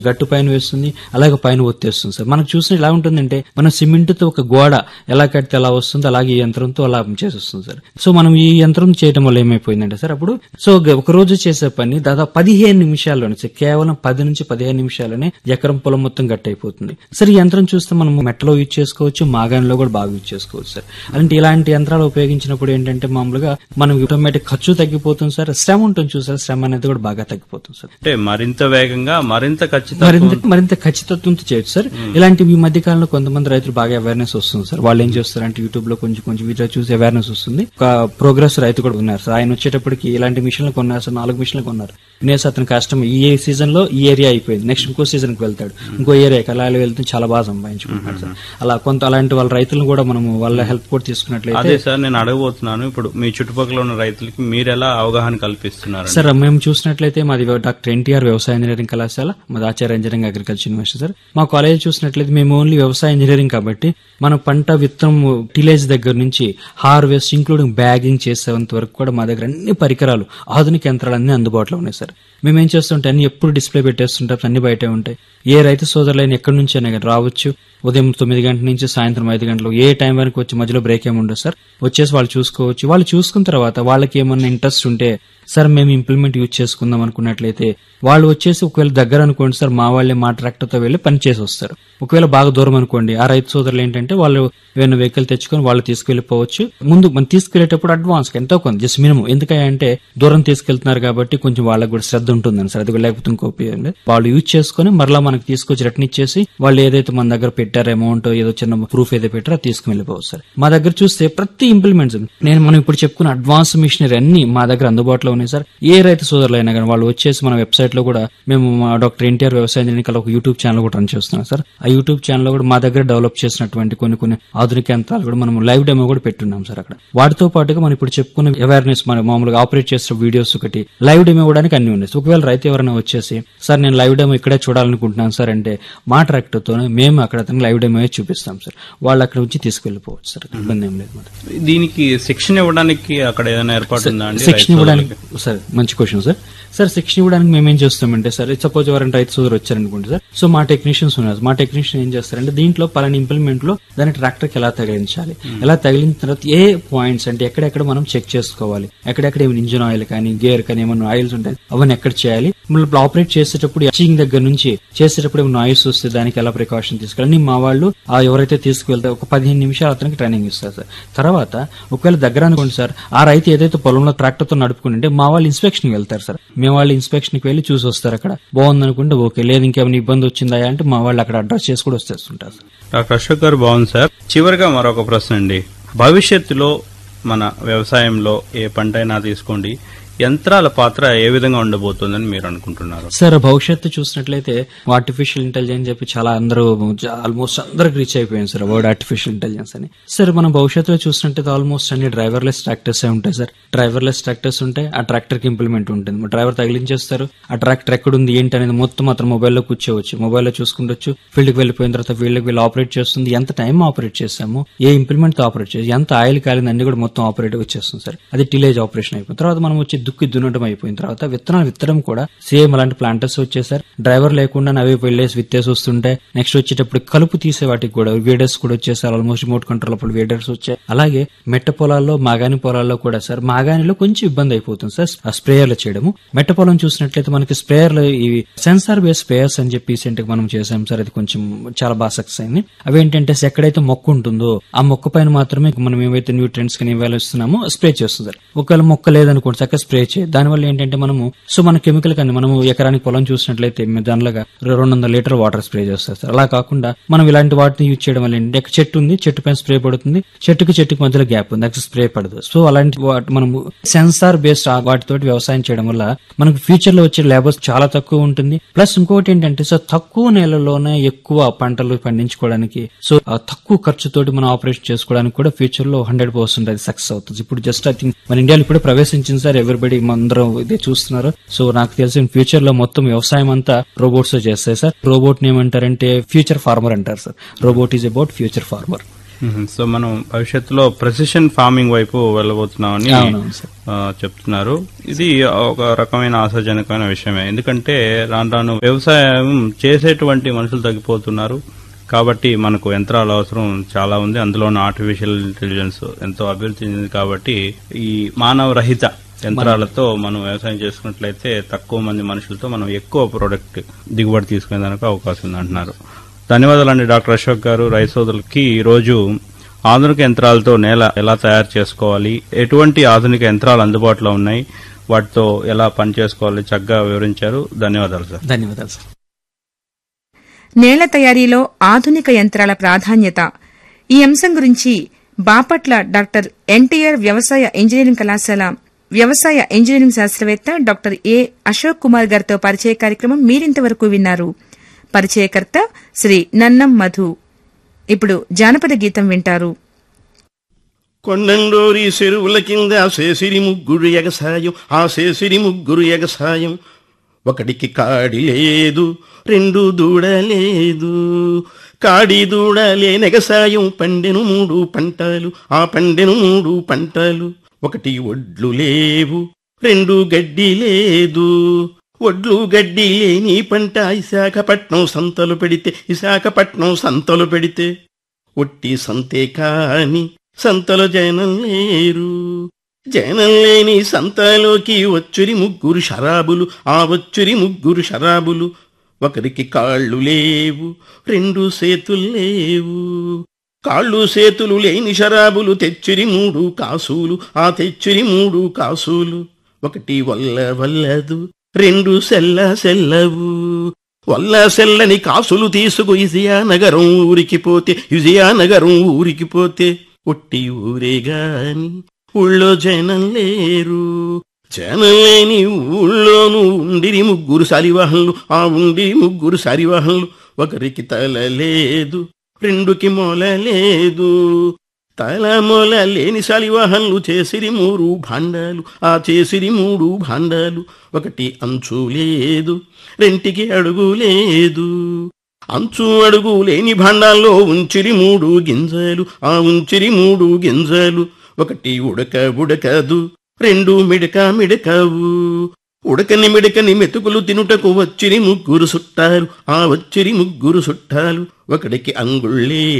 గట్టు పైన వేస్తుంది అలాగే పైన ఒత్తేస్తుంది సార్ మనకు చూసిన ఎలా ఉంటుందంటే మనం సిమెంట్ తో ఒక గోడ ఎలా కడితే ఎలా వస్తుందో అలాగే ఈ యంత్రంతో అలా చేసేస్తుంది సార్ సో మనం ఈ యంత్రం చేయడం వల్ల ఏమైపోయిందంటే సార్ అప్పుడు సో గ- ఒక రోజు చేసే పని దాదాపు పదిహేను నిమిషాల్లోనే సార్ కేవలం పది నుంచి పదిహేను నిమిషాల్లోనే ఎకరం పొలం మొత్తం గట్టి అయిపోతుంది సార్ ఈ యంత్రం చూస్తే మనం మెట్టలో యూజ్ చేసుకోవచ్చు మాగానిలో కూడా బాగా యూజ్ చేసుకోవచ్చు సార్ అలాంటి ఇలాంటి యంత్రాలు ఉపయోగించినప్పుడు ఏంటంటే మామూలుగా మనం ఆటోమేటిక్ ఖర్చు తగ్గిపోతుంది సార్ శ్రమ ఉంటుంది చూసారు శ్రమ అనేది కూడా బాగా తగ్గిపోతుంది సార్ అంటే మరింత వేగంగా మరింత ఖచ్చితంగా మరింత మరింత ఖచ్చితత్వంతో చేయొచ్చు సార్ ఇలాంటి ఈ మధ్య కాలంలో కొంతమంది రైతులు బాగా అవేర్నెస్ వస్తుంది సార్ వాళ్ళు ఏం చేస్తారంటే యూట్యూబ్ లో కొంచెం కొంచెం వీడియో చూసి అవేర్నెస్ వస్తుంది ఒక ప్రోగ్రెస్ రైతు కూడా ఉన్నారు సార్ ఆయన వచ్చేటప్పటికి ఇలాంటి మిషన్లు కొన్నారు సార్ నాలుగు మిషన్లు కొన్నారు నేస్ అతని కష్టం ఈ సీజన్ లో ఈ ఏరియా అయిపోయింది నెక్స్ట్ ఇంకో సీజన్ కి వెళ్తాడు ఇంకో ఏరియాకి అలా వెళ్తే చాలా బాగా సంపాదించుకుంటున్నాడు సార్ అలా కొంత అలాంటి వాళ్ళ రైతులను కూడా మనం వాళ్ళ హెల్ప్ కూడా తీసుకున్నట్లయితే అదే సార్ నేను అడగబోతున్నాను ఇప్పుడు మీ చుట్టుపక్కల ఉన్న రైతులకి మీరు ఎలా అవగాహన కల్పిస్తున్నారు సార్ మేము చూసినట్లయితే మాది డాక్టర్ ఎన్టీఆర్ వ్యవసాయ ఇంజనీరింగ్ కళాశాల మాది Acharya engineering agriculture university sir మా కాలేజ్ చూసినట్లయితే మేము ఓన్లీ వ్యవసాయ ఇంజనీరింగ్ కాబట్టి మన పంట విత్తనం టిలేజ్ దగ్గర నుంచి హార్వెస్ట్ ఇంక్లూడింగ్ బ్యాగింగ్ చేసేంత వరకు కూడా మా దగ్గర అన్ని పరికరాలు ఆధునిక యంత్రాలు అన్ని అందుబాటులో ఉన్నాయి సార్ మేము ఏం చేస్తుంటే అన్ని ఎప్పుడు డిస్ప్లే పెట్టేస్తుంటాం అన్ని బయటే ఉంటాయి ఏ రైతు సోదరులైన ఎక్కడి నుంచి అయినా కానీ రావచ్చు ఉదయం తొమ్మిది గంటల నుంచి సాయంత్రం ఐదు గంటలు ఏ టైం వరకు వచ్చి మధ్యలో బ్రేక్ ఏమి ఉండదు సార్ వచ్చేసి వాళ్ళు చూసుకోవచ్చు వాళ్ళు చూసుకున్న తర్వాత వాళ్ళకి ఏమన్నా ఇంట్రెస్ట్ ఉంటే సార్ మేము ఇంప్లిమెంట్ యూజ్ చేసుకుందాం అనుకున్నట్లయితే వాళ్ళు వచ్చేసి ఒకవేళ దగ్గర అనుకోండి సార్ మా వాళ్ళే మా ట్రాక్టర్ తో వెళ్ళి పని చేసి వస్తారు ఒకవేళ బాగా దూరం అనుకోండి ఆ రైతు సోదరులు ఏంటంటే వాళ్ళు ఏమైనా వెహికల్ తెచ్చుకొని వాళ్ళు తీసుకెళ్లిపోవచ్చు ముందు మనం తీసుకెళ్లేటప్పుడు అడ్వాన్స్ ఎంతో కొంత జస్ట్ మినిమం ఎందుకంటే దూరం తీసుకెళ్తున్నారు కాబట్టి కొంచెం వాళ్ళకి కూడా శ్రద్ధ ఉంటుందని సార్ అది కూడా లేకపోతే ఇంకో ఉపయోగం లేదు. వాళ్ళు యూజ్ చేసుకొని మరలా మనకి తీసుకొచ్చి రిటర్న్ ఇచ్చేసి వాళ్ళు ఏదైతే మన దగ్గర పెట్టారో అమౌంట్ ఏదో చిన్న ప్రూఫ్ ఏదో పెట్టారో అది తీసుకుని వెళ్ళిపోవచ్చు సార్ మా దగ్గర చూస్తే ప్రతి ఇంప్లిమెంట్స్ నేను మనం ఇప్పుడు చెప్పుకున్న అడ్వాన్స్ మిషనరీ అన్ని మా దగ్గర అందుబాటులో ఉన్నాయి సార్ ఏ రైతు సోదరులైనా కానీ వాళ్ళు వచ్చేసి మన వెబ్సైట్ లో కూడా మేము మా డాక్టర్ ఎన్టీఆర్ వ్యవసాయ ఇంజనీరింగ్ ఒక యూట్యూబ్ ఛానల్ కూడా రన్ చేస్తున్నాం సార్ ఆ యూట్యూబ్ ఛానల్ లో కూడా మా దగ్గర డెవలప్ చేసినటువంటి కొన్ని కొన్ని ఆధునిక యంత్రాలు కూడా మనం లైవ్ డెమో కూడా పెట్టున్నాం సార్ అక్కడ వాటితో పాటుగా మనం ఇప్పుడు చెప్పుకున్న అవేర్నెస్ మన మామూలుగా ఆపరేట్ చేసిన వీడియోస్ ఒకటి లైవ్ డెమో ఇవ్వడానికి అన్ని ఉన్నాయి ఒకవేళ రైతు ఎవరైనా వచ్చేసి సార్ నేను లైవ్ డెమో ఇక్కడే చూడాలనుకుంటున్నాను సార్ అంటే మా ట్రాక్టర్ తో మేము అక్కడ అతను లైవ్ డెమో చూపిస్తాం సార్ వాళ్ళు అక్కడ వచ్చి తీసుకెళ్లిపోవచ్చు సార్ ఇబ్బంది ఏం లేదు మరి దీనికి శిక్షణ ఇవ్వడానికి అక్కడ ఏదైనా ఏర్పాటు ఉందా అండి శిక్షణ రైతు ఇవ్వడానికి సార్ మంచి క్వశ్చన్ సార్ సార్ శిక్షణ ఇవ్వడానికి మేము ఏం చేస్తామంటే సార్ సపోజ్ ఎవరైనా రైతు సోదరు వచ్చారనుకోండి సార్ సో మా టెక్నీషియన్స్ ఉన్నారు మా టెక్నీషియన్ ఏం చేస్తారంటే దీంట్లో పలానా ఇంప్లిమెంట్ లో దాని ట్రాక్టర్ కి ఎలా తగిలించాలి ఎలా తగిలిన తర్వాత ఏ పాయింట్స్ అంటే ఎక్కడెక్కడ మనం చెక్ చేసుకోవాలి ఎక్కడెక్కడ ఏమైనా ఇంజిన్ ఆయిల్ కానీ గేర్ కానీ ఏమైనా ఆయిల్స్ ఉంటాయి అవన్నీ ఎక్కడ చేయాలి మళ్ళీ ఆపరేట్ చేసేటప్పుడు చీయింగ్ దగ్గర నుంచి చేసేటప్పుడు ఏమైనా నాయిస్ వస్తే దానికి ఎలా ప్రికాషన్ తీసుకోవాలి మా వాళ్ళు ఆ ఎవరైతే తీసుకువెళ్తే ఒక పదిహేను నిమిషాలు అతనికి ట్రైనింగ్ ఇస్తారు సార్ తర్వాత ఒకవేళ దగ్గర అనుకోండి సార్ ఆ రైతు ఏదైతే పొలంలో ట్రాక్టర్ తో నడుపుకుంటే మా వాళ్ళు ఇన్స్పెక్షన్ కి వెళ్తారు సార్ మేము వాళ్ళు ఇన్స్పెక్షన్ కి వెళ్ళి చూసి వస్తారు అక్కడ బాగుంది అనుకుంటే ఓకే లేదు ఇంకేమైనా ఇబ్బంది వచ్చిందా అంటే మా వాళ్ళు అక్కడ అడ్రస్ చేసి కూడా వచ్చేస్తుంటారు సార్ డాక్టర్ అశోక్ గారు బాగుంది సార్ చివరిగా మరొక ప్రశ్న అండి భవిష్యత్తులో మన వ్యవసాయంలో ఏ పంట అయినా తీసుకోండి యంత్రాల పాత్ర ఏ విధంగా ఉండబోతుందని మీరు అనుకుంటున్నారు సార్ భవిష్యత్తు చూసినట్లయితే ఆర్టిఫిషియల్ ఇంటెలిజెన్స్ చెప్పి చాలా అందరూ ఆల్మోస్ట్ అందరికి రీచ్ అయిపోయింది సార్ వర్డ్ ఆర్టిఫిషియల్ ఇంటెలిజెన్స్ అని సార్ మనం భవిష్యత్తులో చూసినట్టయితే ఆల్మోస్ట్ అన్ని డ్రైవర్లెస్ ట్రాక్టర్స్ ఉంటాయి సార్ డ్రైవర్లెస్ ట్రాక్టర్స్ ఉంటాయి ఆ ట్రాక్టర్ కి ఇంప్లిమెంట్ ఉంటుంది డ్రైవర్ తగిలించేస్తారు ఆ ట్రాక్టర్ ఎక్కడుంది ఏంటి అనేది మొత్తం అతను మొబైల్లో కూర్చోవచ్చు మొబైల్లో చూసుకుంటొచ్చు ఫీల్డ్కి వెళ్ళిపోయిన తర్వాత ఫీల్డ్కి వెళ్ళి ఆపరేట్ చేస్తుంది ఎంత టైం ఆపరేట్ చేస్తాము ఏ ఇంప్లిమెంట్ తో ఆపరేట్ చేసి ఎంత ఆయిల్ కాలింది అన్ని కూడా మొత్తం ఆపరేట్ వచ్చేస్తుంది సార్ అది టిలేజ్ ఆపరేషన్ అయిపోయింది తర్వాత మనం వచ్చి దుక్కి దున్నడం అయిపోయిన తర్వాత విత్తనాలు విత్తడం కూడా సేమ్ అలాంటి ప్లాంటర్స్ వచ్చేసారు డ్రైవర్ లేకుండా అవి వెళ్ళేసి విత్తేసి వస్తుంటే నెక్స్ట్ వచ్చేటప్పుడు కలుపు తీసే వాటికి కూడా వేడర్స్ కూడా వచ్చేసారు ఆల్మోస్ట్ రిమోట్ కంట్రోల్ అప్పుడు వేడర్స్ వచ్చాయి అలాగే మెట్ట పొలాల్లో మాగాని పొలాల్లో కూడా సార్ మాగానిలో కొంచెం ఇబ్బంది అయిపోతుంది సార్ ఆ స్ప్రేయర్లు చేయడము మెట్ట పొలం చూసినట్లయితే మనకి స్ప్రేయర్లు ఇవి సెన్సార్ బేస్ స్ప్రేయర్స్ అని చెప్పి recent గా మనం చేసాం సార్ అది కొంచెం చాలా బాగా సక్సెస్ అయింది అవి ఏంటంటే ఎక్కడైతే మొక్క ఉంటుందో ఆ మొక్క పైన మాత్రమే మనం ఏవైతే న్యూట్రియన్స్ కానీ ఇవాళ ఇస్తున్నామో స్ప్రే చేస్తుంది సార్ ఒకవేళ మొక్క లేదనుకోండి చక్కగా స్ప్రే చేయ దానివల్ల ఏంటంటే మనము సో మన కెమికల్ కానీ మనము ఎకరానికి పొలం చూసినట్లయితే దానిలాగా రెండు వందల లీటర్ వాటర్ స్ప్రే చేస్తారు సార్ అలా కాకుండా మనం ఇలాంటి వాటిని యూజ్ చేయడం వల్ల ఏంటంటే ఒక చెట్టు ఉంది చెట్టు పైన స్ప్రే పడుతుంది చెట్టుకి చెట్టుకి మధ్యలో గ్యాప్ ఉంది అక్కడ స్ప్రే పడదు సో అలాంటి వాటి మనము సెన్సార్ బేస్డ్ వాటితోటి వ్యవసాయం చేయడం వల్ల మనకు ఫ్యూచర్ లో వచ్చే లేబర్స్ చాలా తక్కువ ఉంటుంది ప్లస్ ఇంకోటి ఏంటంటే సో తక్కువ నేలలోనే ఎక్కువ పంటలు పండించుకోవడానికి సో ఆ తక్కువ ఖర్చుతోటి మనం ఆపరేషన్ చేసుకోవడానికి కూడా ఫ్యూచర్ లో హండ్రెడ్ పర్సెంట్ అది సక్సెస్ అవుతుంది ఇప్పుడు జస్ట్ ఐ థింక్ మన ఇండియాలో ఇప్పుడు ప్రవేశించింది సార్ ఎవరిబడి అందరం ఇదే చూస్తున్నారు సో నాకు తెలిసి ఫ్యూచర్ లో మొత్తం వ్యవసాయం అంతా రోబోట్స్ చేస్తాయి సార్ రోబోట్ ఏమంటారంటే ఫ్యూచర్ ఫార్మర్ అంటారు sir robot is about future farmer hmm. So మనం భవిష్యత్తులో ప్రెసిషన్ ఫార్మింగ్ వైపు వెళ్ళబోతున్నామని అవునవును సార్ ఆ, చెప్తున్నారు ఇది ఒక రకమైన ఆశాజనకమైన విషయమే ఎందుకంటే రాను రాను వ్యవసాయం చేసేటువంటి మనుషులు తగ్గిపోతున్నారు కాబట్టి మనకు యంత్రాల అవసరం చాలా ఉంది అందులోనూ ఆర్టిఫిషియల్ ఇంటెలిజెన్స్ ఎంతో అభివృద్ధి చెందింది కాబట్టి ఈ మానవ రహిత యంత్రాలతో మనం వ్యవసాయం చేసుకున్నట్లయితే తక్కువ మంది మనుషులతో మనం ఎక్కువ ప్రోడక్ట్ దిగుబడి తీసుకునేదానికి అవకాశం ఉంది అంటున్నారు ధన్యవాదాలండి డాక్టర్ అశోక్ గారు రైతు సోదరులకి ఈ రోజు ఆధునిక యంత్రాలతో నేల ఎలా తయారు చేసుకోవాలి ఎటువంటి ఆధునిక యంత్రాలు అందుబాటులో ఉన్నాయి వాటితో ఎలా పని చేసుకోవాలి చక్కగా వివరించారు ధన్యవాదాలు సార్ ధన్యవాదాలు సార్ నేల తయారీలో ఆధునిక యంత్రాల ప్రాధాన్యత ఈ అంశం గురించి బాపట్ల డాక్టర్ ఎన్టీఆర్ వ్యవసాయ ఇంజనీరింగ్ కళాశాల వ్యవసాయ ఇంజనీరింగ్ శాస్త్రవేత్త డాక్టర్ ఏ అశోక్ కుమార్ గారితో పరిచయ కార్యక్రమం మీరింతవరకు విన్నారు పరిచయకర్త శ్రీ నన్నం మధు ఇప్పుడు జానపద గీతం వింటారు కొండండోరి చెరువుల కింద శేసిరి ముగ్గురు ఎగసాయం ఆ శేసిరి ముగ్గురు ఎగసాయం ఒకడికి కాడి లేదు రెండు దూడలేదు కాడి దూడలే నెగసాయం పండెను మూడు పంటలు ఆ పండెను మూడు పంటలు ఒకటి ఒడ్లు లేవు రెండు గడ్డి లేదు ఒడ్లు గడ్డి లేని పంట విశాఖపట్నం సంతలు పెడితే విశాఖపట్నం సంతలు పెడితే ఒట్టి సంతే కాని సంతలో జనం లేరు జనం లేని సంతలోకి వచ్చురి ముగ్గురు షరాబులు ఆ వచ్చురి ముగ్గురు షరాబులు ఒకరికి కాళ్ళు లేవు రెండు సేతులు లేవు కాళ్ళు సేతులు లేని షరాబులు తెచ్చిరి మూడు కాసులు ఆ తెచ్చిరి మూడు కాసులు ఒకటి వల్ల వల్లదు రెండు సెల్ల సెల్లవు వల్ల సెల్లని కాసులు తీసుకు విజయానగరం ఊరికి పోతే విజయానగరం ఊరికి పోతే ఒట్టి ఊరే గాని ఊళ్ళో జనం లేరు జనం లేని ఊళ్ళోనూ ఉండిరి ముగ్గురు సరివాహన్లు ఆ ఉండిరి ముగ్గురు సరివాహన్లు ఒకరికి తల లేదు రెండుకి మొల లేదు తల మొల లేని సలివాహన్లు చేసిరి మూడు భాండాలు ఆ చేసిరి మూడు భాండాలు ఒకటి అంచు లేదు రెంటికి అడుగు లేదు అంచు అడుగు లేని భాండాల్లో ఉంచిరి మూడు గింజలు ఆ ఉంచిరి మూడు గింజలు ఒకటి ఉడక ఉడకదు రెండు మిడక మిడకవు ఉడకని మిడకని మెతుకులు తినుటకు వచ్చిరి ముగ్గురు సుట్టారు ఆ వచ్చిరి ముగ్గురు సుట్టాలు ఒకడికి అంగుళ్ళే